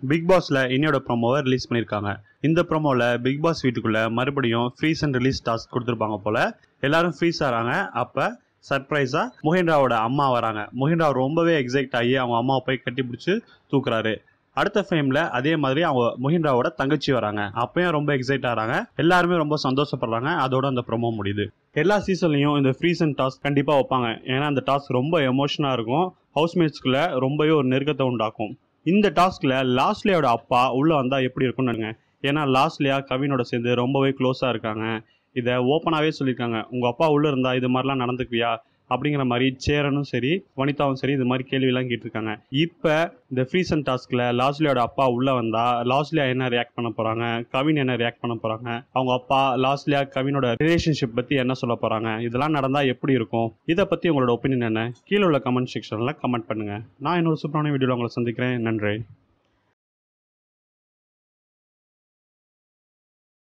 big பாஸ்ல இன்னையோட ப்ரோமோவை release பண்ணியிருக்காங்க இந்த ப்ரோமோவில் பிக் பாஸ் வீட்டுக்குள்ள மறுபடியும் ஃப்ரீஸ் அண்ட் ரிலீஸ் டாஸ்க் கொடுத்துருப்பாங்க போல எல்லாரும் ஃப்ரீஸ் ஆகிறாங்க அப்போ சர்ப்ரைஸாக முஹின்ராவோட அம்மா வராங்க முஹின்ரா ரொம்பவே எக்ஸைட் ஆகி அவங்க அம்மாவை போய் கட்டி பிடிச்சி தூக்குறாரு அடுத்த ஃப்ரேமில் அதே மாதிரி அவங்க முஹின்ராவோட தங்கச்சி வராங்க அப்பயும் ரொம்ப எக்ஸைட் ஆகிறாங்க எல்லாருமே ரொம்ப சந்தோஷப்படுறாங்க அதோட அந்த ப்ரோமோ முடியுது எல்லா சீசன்லையும் இந்த ஃப்ரீஸ் அண்ட் டாஸ்க் கண்டிப்பாக வைப்பாங்க ஏன்னா அந்த டாஸ்க் ரொம்ப எமோஷனாக இருக்கும் ஹவுஸ்மேட்ஸ்குள்ளே ரொம்பவே ஒரு நெருக்கத்தை உண்டாக்கும் இந்த டாஸ்கில் லாஸ்ட்லியோட அப்பா உள்ளே வந்தால் எப்படி இருக்கும்னு நினைங்க ஏன்னா லாஸ்ட்லியா கவினோட சேர்ந்து ரொம்பவே க்ளோஸாக இருக்காங்க இதை ஓப்பனாகவே சொல்லியிருக்காங்க உங்கள் அப்பா உள்ளே இருந்தால் இது மாதிரிலாம் நடந்துக்குவியா அப்படிங்கிற மாதிரி சேரனும் சரி வனிதாவும் சரி இது மாதிரி கேள்வியெல்லாம் கேட்டிருக்காங்க இப்போ இந்த ஃப்ரீஸ் அண்ட் டாஸ்கில் லாஸ்லியோட அப்பா உள்ளே வந்தால் லாஸ்லியா என்ன ரியாக்ட் பண்ண போகிறாங்க கவின் என்ன ரியாக்ட் பண்ண போகிறாங்க அவங்க அப்பா லாஸ்லியா கவினோட ரிலேஷன்ஷிப் பற்றி என்ன சொல்ல போகிறாங்க இதெல்லாம் நடந்தால் எப்படி இருக்கும் இதை பற்றி உங்களோட ஒப்பீனியன் என்ன கீழே உள்ள கமெண்ட் செக்ஷனில் கமெண்ட் பண்ணுங்கள் நான் இன்னொரு சூப்பரான வீடியோவில் உங்களை சந்திக்கிறேன் நன்றி